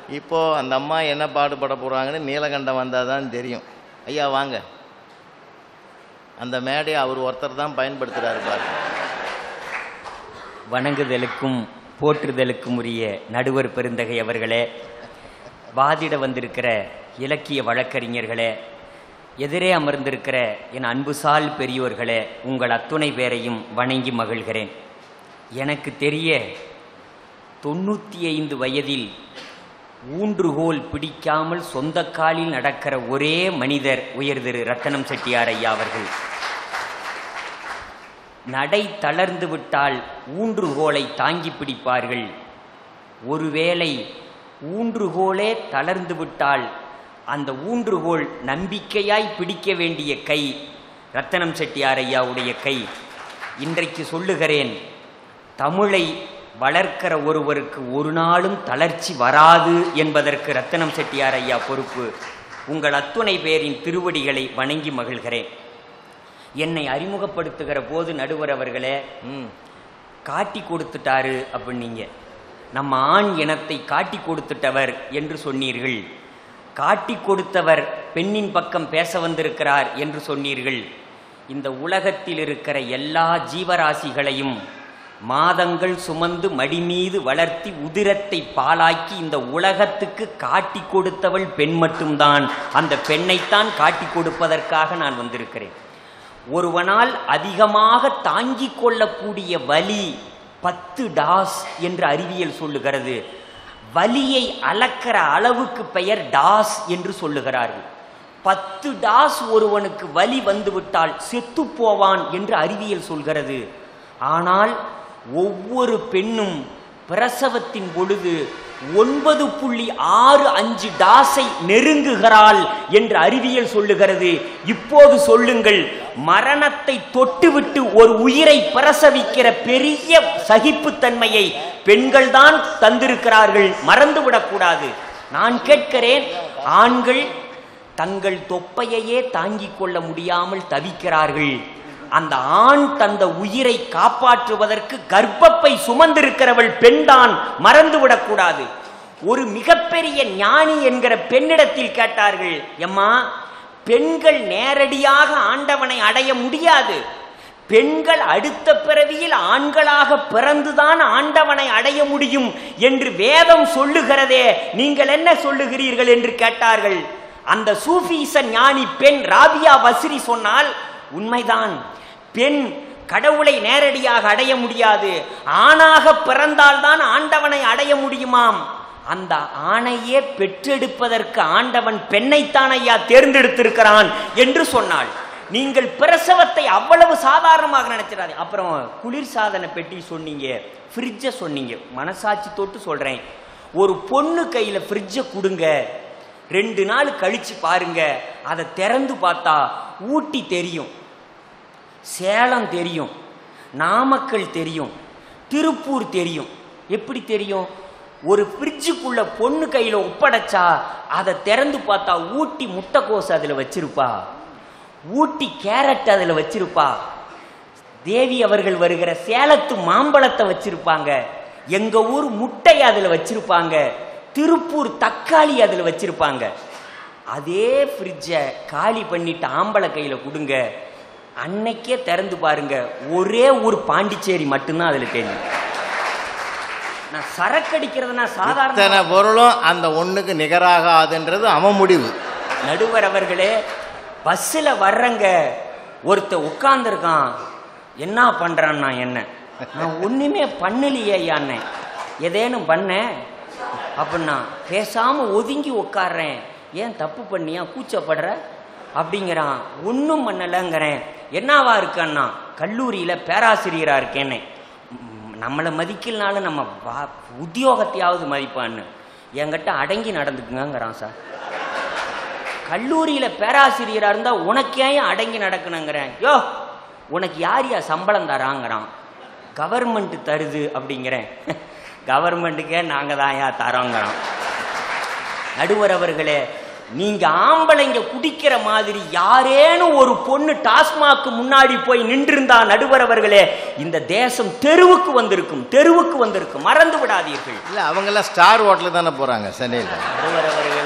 இப்போ அந்த அம்மா என்ன பாடுபட போகிறாங்கன்னு நீலகண்டம் வந்தால் தான் தெரியும் ஐயா வாங்க அந்த மேடையை அவர் ஒருத்தர் தான் பயன்படுத்துகிறாரு பாருங்க வணங்குதலுக்கும் போற்றுதலுக்கும் உரிய நடுவர் பெருந்தகை அவர்களே வாதிட வந்திருக்கிற இலக்கிய வழக்கறிஞர்களே எதிரே அமர்ந்திருக்கிற என் அன்புசால் பெரியோர்களே உங்கள் அத்துணை பேரையும் வணங்கி மகிழ்கிறேன் எனக்கு தெரிய தொண்ணூற்றி ஐந்து வயதில் ஊன்றுகோல் பிடிக்காமல் சொந்த காலில் நடக்கிற ஒரே மனிதர் உயர் திரு ரத்தனம் செட்டியார் ஐயா அவர்கள் நடை தளர்ந்து விட்டால் ஊன்றுகோலை தாங்கி பிடிப்பார்கள் ஒருவேளை ஊன்றுகோலே தளர்ந்து விட்டால் அந்த ஊன்றுகோல் நம்பிக்கையாய் பிடிக்க வேண்டிய கை ரத்தனம் செட்டியார் ஐயாவுடைய கை இன்றைக்கு சொல்லுகிறேன் தமிழை வளர்க்கிற ஒருவருக்கு ஒரு நாளும் தளர்ச்சி வராது என்பதற்கு ரத்தனம் செட்டியார் ஐயா பொறுப்பு உங்கள் அத்துணை பேரின் திருவடிகளை வணங்கி மகிழ்கிறேன் என்னை அறிமுகப்படுத்துகிற போது நடுவர் அவர்களே ம் காட்டி கொடுத்துட்டாரு அப்படின்னீங்க நம்ம ஆண் இனத்தை காட்டி கொடுத்துட்டவர் என்று சொன்னீர்கள் காட்டி கொடுத்தவர் பெண்ணின் பக்கம் பேச வந்திருக்கிறார் என்று சொன்னீர்கள் இந்த உலகத்தில் இருக்கிற எல்லா ஜீவராசிகளையும் மாதங்கள் சுமந்து மடி மீது வளர்த்தி உதிரத்தை பாலாக்கி இந்த உலகத்துக்கு காட்டி கொடுத்தவள் பெண் மட்டும்தான் அந்த பெண்ணைத்தான் காட்டி கொடுப்பதற்காக நான் வந்திருக்கிறேன் ஒருவனால் அதிகமாக தாங்கிக் கொள்ளக்கூடிய வலி பத்து டாஸ் என்று அறிவியல் சொல்லுகிறது வலியை அளக்கிற அளவுக்கு பெயர் டாஸ் என்று சொல்லுகிறார்கள் பத்து டாஸ் ஒருவனுக்கு வலி வந்துவிட்டால் செத்து போவான் என்று அறிவியல் சொல்கிறது ஆனால் ஒவ்வொரு பெண்ணும் பிரசவத்தின் பொழுது ஒன்பது புள்ளி ஆறு அஞ்சு டாஸை நெருங்குகிறாள் என்று அறிவியல் சொல்லுகிறது இப்போது சொல்லுங்கள் மரணத்தை தொட்டுவிட்டு ஒரு உயிரை பிரசவிக்கிற பெரிய சகிப்புத்தன்மையை பெண்கள்தான் தந்திருக்கிறார்கள் மறந்துவிடக்கூடாது நான் கேட்கிறேன் ஆண்கள் தங்கள் தொப்பையையே தாங்கிக் கொள்ள முடியாமல் தவிக்கிறார்கள் அந்த ஆண் தந்த உயிரை காப்பாற்றுவதற்கு கர்ப்பப்பை சுமந்திருக்கிறவள் பெண்தான் மறந்துவிடக்கூடாது ஒரு மிகப்பெரிய ஞானி என்கிற பெண்ணிடத்தில் கேட்டார்கள் எம்மா பெண்கள் நேரடியாக ஆண்டவனை அடைய முடியாது பெண்கள் அடுத்த பிறவியில் ஆண்களாக பிறந்துதான் ஆண்டவனை அடைய முடியும் என்று வேதம் சொல்லுகிறதே நீங்கள் என்ன சொல்லுகிறீர்கள் என்று கேட்டார்கள் அந்த சூஃபீச ஞானி பெண் ராபியா பஸ்ரி சொன்னால் உண்மைதான் பெண் கடவுளை நேரடியாக அடைய முடியாது ஆணாக பிறந்தால்தான் ஆண்டவனை அடைய முடியுமாம் அந்த ஆணையே பெற்றெடுப்பதற்கு ஆண்டவன் பெண்ணைத்தான் ஐயா தேர்ந்தெடுத்திருக்கிறான் என்று சொன்னாள் நீங்கள் பிரசவத்தை அவ்வளவு சாதாரணமாக நினைச்சிடாது அப்புறம் குளிர்சாதன பெட்டி சொன்னீங்க ஃப்ரிட்ஜை சொன்னீங்க மனசாட்சி தொட்டு சொல்றேன் ஒரு பொண்ணு கையில ஃப்ரிட்ஜை கொடுங்க ரெண்டு நாள் கழிச்சு பாருங்க அதை திறந்து பார்த்தா ஊட்டி தெரியும் சேலம் தெரியும் நாமக்கல் தெரியும் திருப்பூர் தெரியும் எப்படி தெரியும் ஒரு ஃப்ரிட்ஜுக்குள்ள பொண்ணு கையில ஒப்படைச்சா அதை திறந்து பார்த்தா ஊட்டி முட்டைக்கோஸ் அதுல வச்சிருப்பா ஊட்டி கேரட் அதுல வச்சிருப்பா தேவி அவர்கள் வருகிற சேலத்து மாம்பழத்தை வச்சிருப்பாங்க எங்க ஊர் முட்டை அதுல வச்சிருப்பாங்க திருப்பூர் தக்காளி அதுல வச்சிருப்பாங்க அதே ஃப்ரிட்ஜை காலி பண்ணிட்டு ஆம்பளை கையில கொடுங்க அன்னைக்கே திறந்து பாருங்க ஒரே ஊர் பாண்டிச்சேரி மட்டும்தான் அதுல தெரியும் நான் சரக்கடிக்கிறது நான் சாதாரண இத்தனை பொருளும் அந்த ஒண்ணுக்கு நிகராகாதுன்றது அவன் முடிவு நடுவர் அவர்களே பஸ்ஸில் வர்றங்க ஒருத்த உட்கார்ந்துருக்கான் என்ன பண்றான்னா என்ன நான் ஒண்ணுமே பண்ணலையே ஐயாண்ணே எதேனும் பண்ணேன் அப்படின்னா பேசாம ஒதுங்கி உட்கார்றேன் ஏன் தப்பு பண்ணியா கூச்சப்படுற அப்படிங்கிறான் ஒன்றும் பண்ணலைங்கிறேன் என்னவா இருக்கன்னா கல்லூரியில் பேராசிரியராக இருக்கேன்னு ம், நம்மளை மதிக்கலனாலும் நம்ம வா- உத்தியோகத்தையாவது மதிப்பான்னு என்கிட்ட அடங்கி நடந்துக்குங்கிறான் சார் கல்லூரியில பேராசிரியரா இருந்தா உனக்கு ஏன் அடங்கி நடக்கணுங்கிறேன் யோ உனக்கு யார் யா சம்பளம் தராங்கிறான் கவர்மெண்ட் தருது அப்படிங்கிறேன் கவர்மெண்ட்டுக்கே நாங்க தான் யா தரோங்கிறோம் நடுவர் அவர்களே நீங்க ஆம்பளைங்க குடிக்கிற மாதிரி யாரேனும் ஒரு பொண்ணு டாஸ்மாக்கு முன்னாடி போய் நின்றிருந்தா நடுவர் அவர்களே இந்த தேசம் தெருவுக்கு வந்திருக்கும் தெருவுக்கு வந்திருக்கும் மறந்து விடாதீர்கள் இல்லை அவங்கெல்லாம் ஸ்டார் ஹோட்டலுக்கு தானே போகிறாங்க சென்னையில் நடுவர் அவர்களே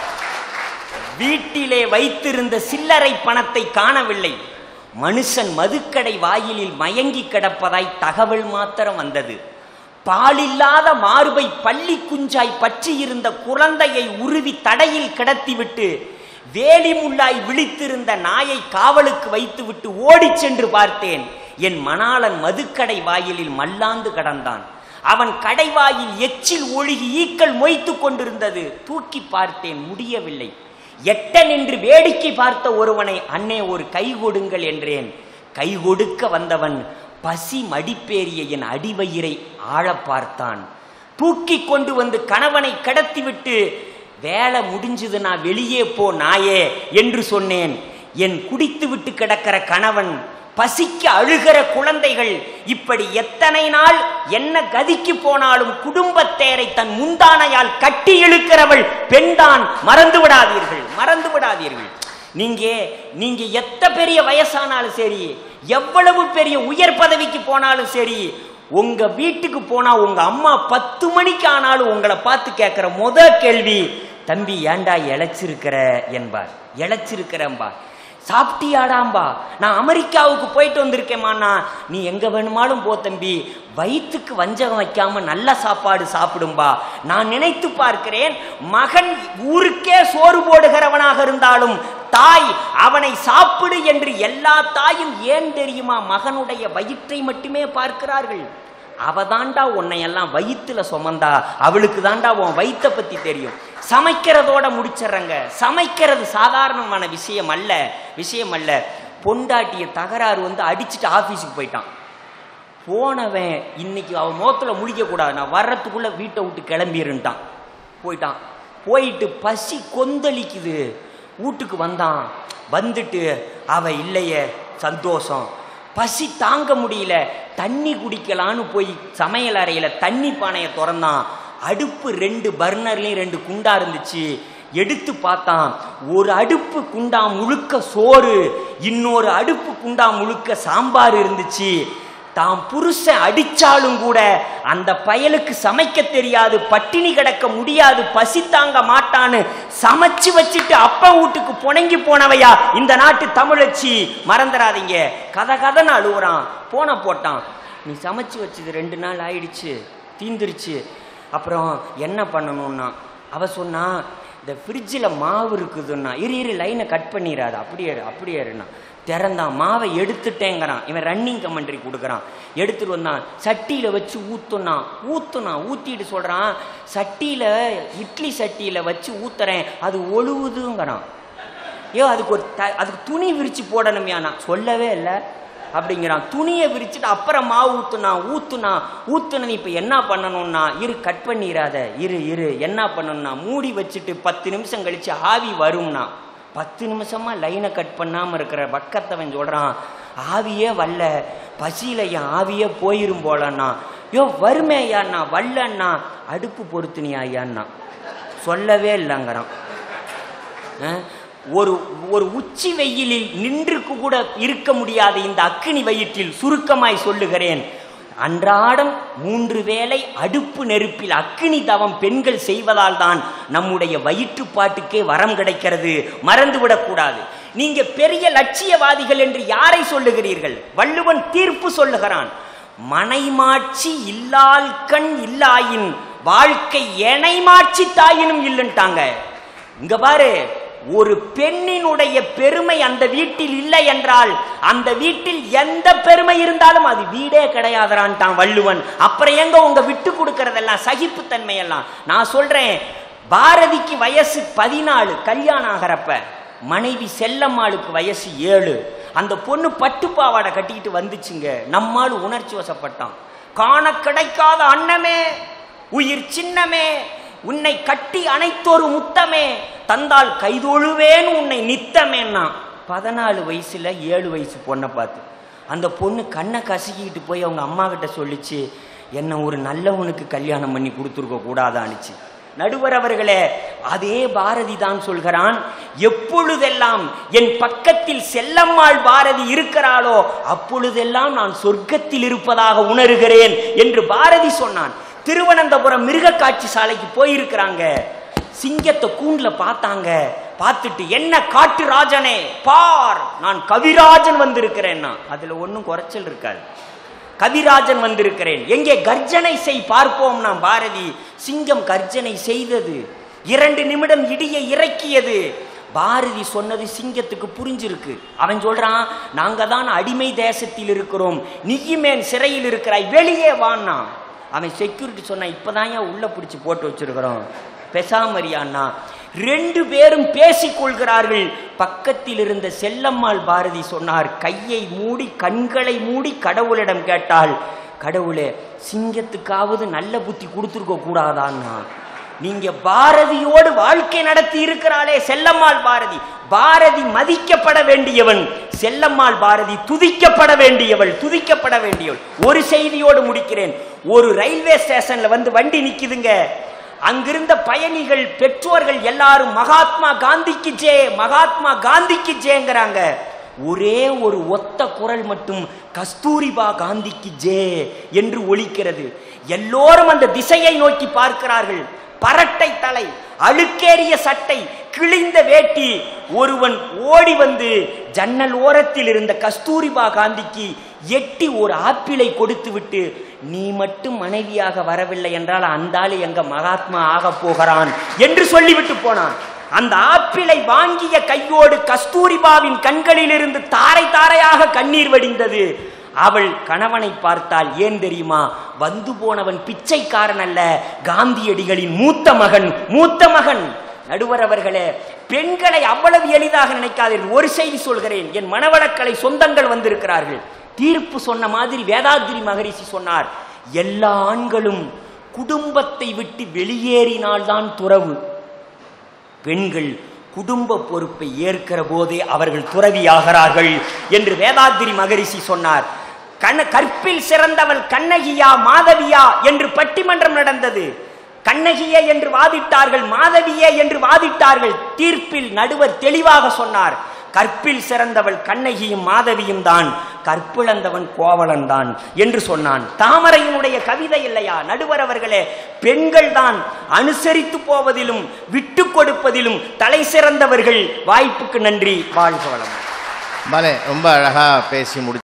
வீட்டிலே வைத்திருந்த சில்லறை பணத்தை காணவில்லை மனுஷன் மதுக்கடை வாயிலில் மயங்கி கிடப்பதாய் தகவல் மாத்திரம் வந்தது பாலில்லாத மார்பை பள்ளி குஞ்சாய் பற்றியிருந்த குழந்தையை உருவி தடையில் கிடத்திவிட்டு வேலி முள்ளாய் விழித்திருந்த நாயை காவலுக்கு வைத்துவிட்டு ஓடிச் சென்று பார்த்தேன் என் மணாளன் மதுக்கடை வாயிலில் மல்லாந்து கடந்தான் அவன் கடைவாயில் எச்சில் ஒழுகி ஈக்கள் மொய்த்து கொண்டிருந்தது தூக்கி பார்த்தேன் முடியவில்லை எட்ட நின்று வேடிக்கை பார்த்த ஒருவனை அண்ணே ஒரு கை கொடுங்கள் என்றேன் கை கொடுக்க வந்தவன் பசி மடிப்பேறிய என் அடிவயிறை ஆழ பார்த்தான் தூக்கி கொண்டு வந்து கணவனை கடத்திவிட்டு வேலை முடிஞ்சது நான் வெளியே போ நாயே என்று சொன்னேன் என் குடித்து விட்டு கிடக்கிற கணவன் பசிக்க அழுகிற குழந்தைகள் இப்படி எத்தனை நாள் என்ன கதிக்கு போனாலும் குடும்பத்தேரை தன் முந்தானையால் கட்டி இழுக்கிறவள் பெண்தான் மறந்து விடாதீர்கள் மறந்து விடாதீர்கள் நீங்க நீங்க எத்த பெரிய வயசானாலும் சரி எவ்வளவு பெரிய உயர் பதவிக்கு போனாலும் சரி உங்க வீட்டுக்கு போனா உங்க அம்மா பத்து மணிக்கு ஆனாலும் உங்களை பார்த்து கேட்கிற முத கேள்வி தம்பி ஏன்டா இழைச்சிருக்கிற என்பார் இழைச்சிருக்கிறம்பா சாப்பிட்டியாடாம்பா நான் அமெரிக்காவுக்கு போயிட்டு வந்திருக்கேம்மாண்ணா நீ எங்க வேணுமாலும் போ தம்பி வயிற்றுக்கு வஞ்சகம் வைக்காம நல்ல சாப்பாடு சாப்பிடும்பா நான் நினைத்து பார்க்கிறேன் மகன் ஊருக்கே சோறு போடுகிறவனாக இருந்தாலும் தாய் அவனை சாப்பிடு என்று எல்லா தாயும் ஏன் தெரியுமா மகனுடைய வயிற்றை மட்டுமே பார்க்கிறார்கள் அவ தாண்டா உன்னை எல்லாம் வயிற்றுல சுமந்தா அவளுக்கு தாண்டா உன் வயித்தை பத்தி தெரியும் சமைக்கிறதோட முடிச்சிடுறங்க சமைக்கிறது சாதாரணமான விஷயம் அல்ல விஷயம் அல்ல பொண்டாட்டிய தகராறு வந்து அடிச்சுட்டு ஆபீஸுக்கு போயிட்டான் போனவன் இன்னைக்கு அவன் முகத்துல முழிக்க கூடாது நான் வர்றதுக்குள்ள வீட்டை விட்டு கிளம்பிருன்ட்டான் போயிட்டான் போயிட்டு பசி கொந்தளிக்குது வீட்டுக்கு வந்தான் வந்துட்டு அவ இல்லையே சந்தோஷம் பசி தாங்க முடியல தண்ணி குடிக்கலான்னு போய் சமையல் அறையில தண்ணி பானையை திறந்தான் அடுப்பு ரெண்டு பர்னர்லயும் ரெண்டு குண்டா இருந்துச்சு எடுத்து பார்த்தான் ஒரு அடுப்பு குண்டா முழுக்க சோறு இன்னொரு அடுப்பு குண்டா முழுக்க சாம்பார் இருந்துச்சு தாம் புருஷன் அடிச்சாலும் கூட அந்த பயலுக்கு சமைக்க தெரியாது பட்டினி கிடக்க முடியாது பசி தாங்க மாட்டான்னு சமைச்சு வச்சுட்டு அப்ப வீட்டுக்கு புணங்கி போனவையா இந்த நாட்டு தமிழச்சி மறந்துடாதீங்க கதை கதைன்னு அழுவுறான் போன போட்டான் நீ சமைச்சு வச்சது ரெண்டு நாள் ஆயிடுச்சு தீந்துருச்சு அப்புறம் என்ன பண்ணணும்னா அவ சொன்னா இந்த ஃப்ரிட்ஜில் மாவு இருக்குதுன்னா இரு இரு லைனை கட் பண்ணிடாது அப்படியே இரு, அப்படியே இருண்ணா திறந்தான் மாவை எடுத்துட்டேங்கிறான் இவன் ரன்னிங் கமெண்ட்ரி கொடுக்குறான் எடுத்துட்டு வந்தான் சட்டியில் வச்சு ஊத்துனான் ஊத்துனான் ஊத்திட்டு சொல்றான் சட்டியில இட்லி சட்டியில வச்சு ஊத்துறேன் அது ஒழுவுதுங்கிறான் ஏ அதுக்கு ஒரு த அதுக்கு துணி விரிச்சு போடணுமையா நான் சொல்லவே இல்லை அப்படிங்கிறான் துணியை விரிச்சுட்டு அப்புறம் மாவு ஊத்துனா ஊத்துனா ஊத்துனது இப்போ என்ன பண்ணணும்னா இரு கட் பண்ணிடாத இரு இரு என்ன பண்ணணும்னா மூடி வச்சுட்டு பத்து நிமிஷம் கழிச்சு ஆவி வரும்னா பத்து நிமிஷமா லைனை கட் பண்ணாம இருக்கிற பக்கத்தவன் சொல்றான் ஆவியே வரல பசியில என் ஆவியே போயிரும் போலன்னா யோ வருமே ஐயாண்ணா வல்லண்ணா அடுப்பு பொறுத்துனியா ஐயாண்ணா சொல்லவே இல்லைங்கிறான் அஹ், ஒரு ஒரு உச்சி வெயிலில் நின்று கூட இருக்க முடியாத இந்த அக்கினி வயிற்றில் சுருக்கமாய் சொல்லுகிறேன் அன்றாடம் மூன்று வேளை அடுப்பு நெருப்பில் அக்கினி தவம் பெண்கள் செய்வதால் தான் நம்முடைய வயிற்றுப்பாட்டுக்கே வரம் கிடைக்கிறது மறந்துவிடக்கூடாது நீங்க பெரிய லட்சியவாதிகள் என்று யாரை சொல்லுகிறீர்கள் வள்ளுவன் தீர்ப்பு சொல்லுகிறான் மனைமாட்சி இல்லால் கண் இல்லாயின் வாழ்க்கை எனைமாட்சி தாயினும் இல்லைன்ட்டாங்க இங்க பாரு ஒரு பெண்ணினுடைய பெருமை அந்த வீட்டில் இல்லை என்றால் அந்த வீட்டில் எந்த பெருமை இருந்தாலும் அது வீடே கிடையாதுறான்ட்டான் வள்ளுவன் அப்புறம் எங்க உங்க விட்டு கொடுக்கறதெல்லாம் சகிப்புத்தன்மை எல்லாம் நான் சொல்றேன் பாரதிக்கு வயசு பதினாலு கல்யாணம் ஆகிறப்ப மனைவி செல்லம்மாளுக்கு வயசு ஏழு அந்த பொண்ணு பட்டு பாவாடை கட்டிக்கிட்டு வந்துச்சுங்க நம்மால் உணர்ச்சி வசப்பட்டான் காண கிடைக்காத அன்னமே உயிர் சின்னமே உன்னை கட்டி அனைத்தொரு முத்தமே தந்தால் கைதொழுவேன் உன்னை நித்தமேன்னா பதினாலு வயசுல ஏழு வயசு பொண்ணை பார்த்து அந்த பொண்ணு கண்ணை கசக்கிக்கிட்டு போய் அவங்க அம்மா கிட்ட சொல்லிச்சு என்ன ஒரு நல்லவனுக்கு கல்யாணம் பண்ணி கொடுத்துருக்க கூடாதான்னுச்சு நடுவர் அவர்களே அதே பாரதி தான் சொல்கிறான் எப்பொழுதெல்லாம் என் பக்கத்தில் செல்லம்மாள் பாரதி இருக்கிறாளோ அப்பொழுதெல்லாம் நான் சொர்க்கத்தில் இருப்பதாக உணர்கிறேன் என்று பாரதி சொன்னான் திருவனந்தபுரம் மிருக காட்சி சாலைக்கு போயிருக்கிறாங்க சிங்கத்தை கூண்டுல பார்த்தாங்க பார்த்துட்டு என்ன காட்டு ராஜனே பார் நான் கவிராஜன் வந்திருக்கிறேன்னா அதுல ஒன்றும் குறைச்சல் இருக்காது கவிராஜன் வந்திருக்கிறேன் எங்கே கர்ஜனை செய் பார்ப்போம் நாம் பாரதி சிங்கம் கர்ஜனை செய்தது இரண்டு நிமிடம் இடியை இறக்கியது பாரதி சொன்னது சிங்கத்துக்கு புரிஞ்சிருக்கு அவன் சொல்றான் நாங்க தான் அடிமை தேசத்தில் இருக்கிறோம் நீயுமேன் சிறையில் இருக்கிறாய் வெளியே வான்னா அவன் செக்யூரிட்டி சொன்னான் இப்பதான் ஏன் உள்ள பிடிச்சி போட்டு வச்சிருக்கிறோம் பெசாமரியான்னா ரெண்டு பேரும் பேசிக் கொள்கிறார்கள் பக்கத்தில் இருந்த செல்லம்மாள் பாரதி சொன்னார் கையை மூடி கண்களை மூடி கடவுளிடம் கேட்டாள் கடவுளே சிங்கத்துக்காவது நல்ல புத்தி கொடுத்துருக்க கூடாதான்னா நீங்க பாரதியோடு வாழ்க்கை நடத்தி இருக்கிறாளே செல்லம்மாள் பாரதி பாரதி மதிக்கப்பட வேண்டியவன் செல்லம்மாள் பாரதி துதிக்கப்பட வேண்டியவள் துதிக்கப்பட வேண்டியவள் ஒரு செய்தியோடு முடிக்கிறேன் ஒரு ரயில்வே ஸ்டேஷன்ல வந்து வண்டி நிக்குதுங்க அங்கிருந்த பயணிகள் பெற்றோர்கள் எல்லாரும் மகாத்மா காந்திக்கு ஜே மகாத்மா காந்திக்கு ஜேங்கிறாங்க ஒரே ஒரு ஒத்த குரல் மட்டும் கஸ்தூரிபா காந்திக்கு ஜே என்று ஒலிக்கிறது எல்லோரும் அந்த திசையை நோக்கி பார்க்கிறார்கள் பரட்டை தலை அழுக்கேறிய சட்டை கிழிந்த வேட்டி ஒருவன் ஓடி வந்து ஜன்னல் ஓரத்தில் இருந்த கஸ்தூரிபா காந்திக்கு எட்டி ஒரு ஆப்பிளை கொடுத்து விட்டு நீ மட்டும் மனைவியாக வரவில்லை என்றால் அந்த ஆளு எங்க மகாத்மா ஆக போகிறான் என்று சொல்லிவிட்டு போனான் அந்த ஆப்பிளை வாங்கிய கையோடு கஸ்தூரிபாவின் கண்களிலிருந்து தாரை தாரையாக கண்ணீர் வடிந்தது அவள் கணவனை பார்த்தால் ஏன் தெரியுமா வந்து போனவன் பிச்சைக்காரன் அல்ல காந்தியடிகளின் மூத்த மகன் மூத்த மகன் நடுவர் அவர்களே பெண்களை அவ்வளவு எளிதாக நினைக்காதீர்கள் ஒரு செய்தி சொல்கிறேன் என் மனவளக்கலை சொந்தங்கள் வந்திருக்கிறார்கள் தீர்ப்பு சொன்ன மாதிரி வேதாத்திரி மகரிஷி சொன்னார் எல்லா ஆண்களும் குடும்பத்தை விட்டு வெளியேறினால்தான் துறவு பெண்கள் குடும்ப பொறுப்பை ஏற்கிற போதே அவர்கள் துறவியாகிறார்கள் என்று வேதாத்திரி மகரிஷி சொன்னார் கண்ண கற்பில் சிறந்தவள் கண்ணகியா மாதவியா என்று பட்டிமன்றம் நடந்தது கண்ணகியே என்று வாதிட்டார்கள் மாதவியே என்று வாதிட்டார்கள் தீர்ப்பில் நடுவர் தெளிவாக சொன்னார் கற்பில் சிறந்தவள் கண்ணகியும் மாதவியும் தான் கற்பிழந்தவன் கோவலன் தான் என்று சொன்னான் தாமரையினுடைய கவிதை இல்லையா நடுவர் அவர்களே பெண்கள் தான் அனுசரித்து போவதிலும் விட்டு கொடுப்பதிலும் தலை சிறந்தவர்கள் வாய்ப்புக்கு நன்றி வாழ்க வளம் பலே ரொம்ப அழகாக பேசி முடி